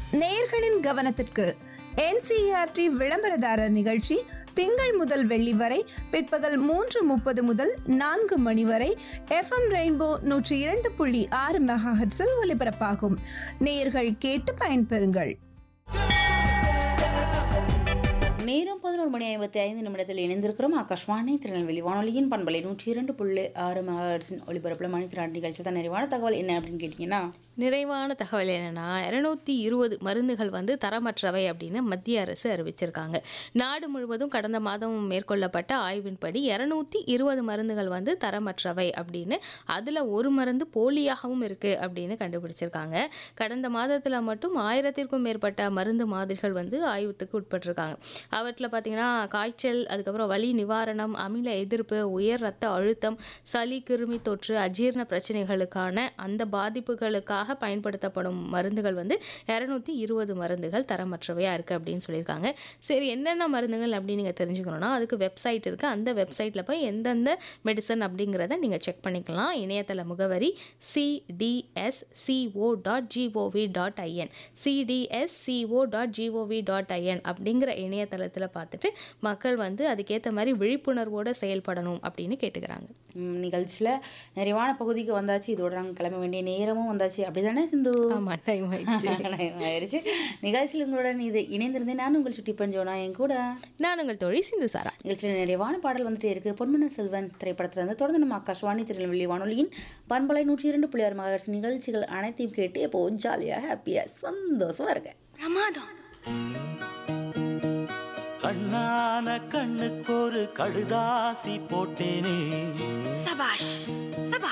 நேயர்களின் கவனத்திற்கு என்சிஆர்டி விளம்பரதாரர் நிகழ்ச்சி திங்கள் முதல் வெள்ளி வரை பிற்பகல் மூன்று முப்பது முதல் நான்கு மணி வரை எஃப்எம் ரெயின்போ நூற்றி இரண்டு புள்ளி ஆறு மெகாஹெட்ஸில் ஒலிபரப்பாகும் நேயர்கள் கேட்டு பயன்பெறுங்கள் நேரம் பதினோரு மணி ஐம்பத்தி ஐந்து நிமிடத்தில் இணைந்திருக்கிறோம் ஆகாஷ்வாணி திருநெல்வேலி வானொலியின் பண்பலை நூற்றி இரண்டு புள்ளி ஆறு மகாட்சின் ஒளிபரப்பில் மணித்திராட் நிகழ்ச்சி தான் நிறைவான தகவல் என்ன அப்படின்னு கேட்டிங்கன்னா நிறைவான தகவல் என்னன்னா இரநூத்தி இருபது மருந்துகள் வந்து தரமற்றவை அப்படின்னு மத்திய அரசு அறிவிச்சிருக்காங்க நாடு முழுவதும் கடந்த மாதம் மேற்கொள்ளப்பட்ட ஆய்வின்படி இரநூத்தி இருபது மருந்துகள் வந்து தரமற்றவை அப்படின்னு அதில் ஒரு மருந்து போலியாகவும் இருக்குது அப்படின்னு கண்டுபிடிச்சிருக்காங்க கடந்த மாதத்தில் மட்டும் ஆயிரத்திற்கும் மேற்பட்ட மருந்து மாதிரிகள் வந்து ஆய்வுக்கு உட்பட்டிருக்காங்க அவற்றில் பார்த்தீங்கன்னா காய்ச்சல் அதுக்கப்புறம் வலி நிவாரணம் அமில எதிர்ப்பு உயர் ரத்த அழுத்தம் சளி கிருமி தொற்று அஜீரண பிரச்சனைகளுக்கான அந்த பாதிப்புகளுக்காக பயன்படுத்தப்படும் மருந்துகள் வந்து இரநூத்தி இருபது மருந்துகள் தரமற்றவையாக இருக்குது அப்படின்னு சொல்லியிருக்காங்க சரி என்னென்ன மருந்துகள் அப்படின்னு நீங்கள் தெரிஞ்சுக்கணும்னா அதுக்கு வெப்சைட் இருக்குது அந்த வெப்சைட்டில் போய் எந்தெந்த மெடிசன் அப்படிங்கிறத நீங்கள் செக் பண்ணிக்கலாம் இணையதள முகவரி CDSCO dot GOV dot IN CDSCO dot GOV dot IN அப்படிங்கிற இணையதளத்தில் பார்த்துட்டு மக்கள் வந்து அதுக்கேற்ற மாதிரி விழிப்புணர்வோடு செயல்படணும் அப்படின்னு கேட்டுக்கிறாங்க நிகழ்ச்சியில் நிறைவான பகுதிக்கு வந்தாச்சு இதோட நாங்கள் கிளம்ப வேண்டிய நேரமும் வந்தாச்சு அப்படிதானே சிந்து ஆமாம் டைம் ஆயிடுச்சு Time ஆயிருச்சு நிகழ்ச்சியில் உங்களுடன் இது இணைந்திருந்தேன் நான் உங்கள் சுட்டி பஞ்சோனா என் கூட நான் உங்கள் தொழில் சிந்து சாரா நிகழ்ச்சியில் நிறைவான பாடல் வந்துட்டே இருக்கு பொன்மன செல்வன் திரைப்படத்துல இருந்து தொடர்ந்து நம்ம ஆகாஷ்வாணி திருநெல்வேலி வானொலியின் பண்பலை நூற்றி இரண்டு புள்ளி ஆறு மகர்ஸ் நிகழ்ச்சிகள் அனைத்தையும் கேட்டு எப்போ ஜாலியாக ஹாப்பியாக சந்தோஷமா இருக்கேன் கண்ணான கண்ணுக்கு ஒரு கடுதாசி போட்டேனே சபாஷ்